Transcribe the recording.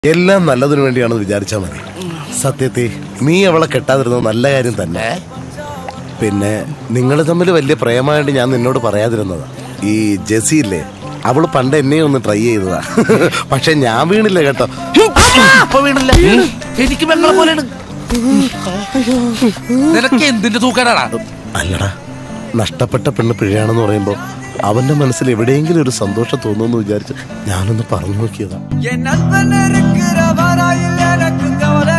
എല്ലാം നല്ലതിനു വേണ്ടിയാണെന്ന് വിചാരിച്ചാ മതി സത്യത്തെ നീ അവളെ കെട്ടാതിരുന്നത് നല്ല കാര്യം തന്നെ പിന്നെ നിങ്ങൾ തമ്മിൽ വലിയ പ്രേമമായിട്ട് ഞാൻ നിന്നോട് പറയാതിരുന്നതാ ഈ ജെസി ഇല്ലേ അവള് പണ്ട് എന്നെ ഒന്ന് ട്രൈ ചെയ്തതാ പക്ഷെ ഞാൻ വീണില്ല കേട്ടോ അപ്പൊ വീണില്ല എനിക്ക് പെങ്ങളെ പോലെയാണ് നിനക്ക് എന്തിന്റെ തൂക്കാനാടാ അല്ലടാ നഷ്ടപ്പെട്ട പെണ്ണ് പിഴയാണെന്ന് പറയുമ്പോ അവന്റെ മനസ്സിൽ എവിടെയെങ്കിലും ഒരു സന്തോഷം തോന്നുമെന്ന് വിചാരിച്ച് ഞാനൊന്ന് പറഞ്ഞു നോക്കിയതാ என் நண்பன் இருக்கிற வரையில் எனக்கு கவலை